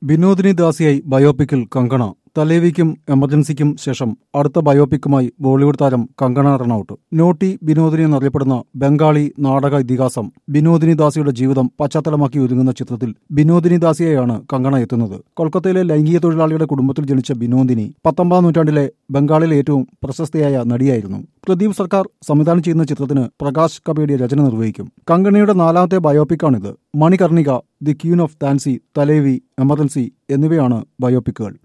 വിനോദിനി ദാസിയായി ബയോപിക്കിൽ കങ്കണ തലേവിക്കും എമർജൻസിക്കും ശേഷം അടുത്ത ബയോപിക്കുമായി ബോളിവുഡ് താരം കങ്കണ റണൌട്ട് നോട്ടി ബിനോദിനി എന്നറിയപ്പെടുന്ന ബംഗാളി നാടക ഇതിഹാസം ബിനോദിനി ദാസിയുടെ ജീവിതം പശ്ചാത്തലമാക്കി ഒരുങ്ങുന്ന ചിത്രത്തിൽ ബിനോദിനി ദാസിയെയാണ് കങ്കണ എത്തുന്നത് കൊൽക്കത്തയിലെ ലൈംഗിക തൊഴിലാളിയുടെ കുടുംബത്തിൽ ജനിച്ച ബിനോദിനി പത്തൊമ്പതാം നൂറ്റാണ്ടിലെ ബംഗാളിലെ ഏറ്റവും പ്രശസ്തയായ നടിയായിരുന്നു പ്രദീപ് സർക്കാർ സംവിധാനം ചെയ്യുന്ന ചിത്രത്തിന് പ്രകാശ് കബേഡിയ രചന നിർവഹിക്കും കങ്കണയുടെ നാലാമത്തെ ബയോപിക്കാണിത് Manikarnika the queen of Jhansi Thalaivi emergency എന്നിവയാണ് ബയോപിക്കുകൾ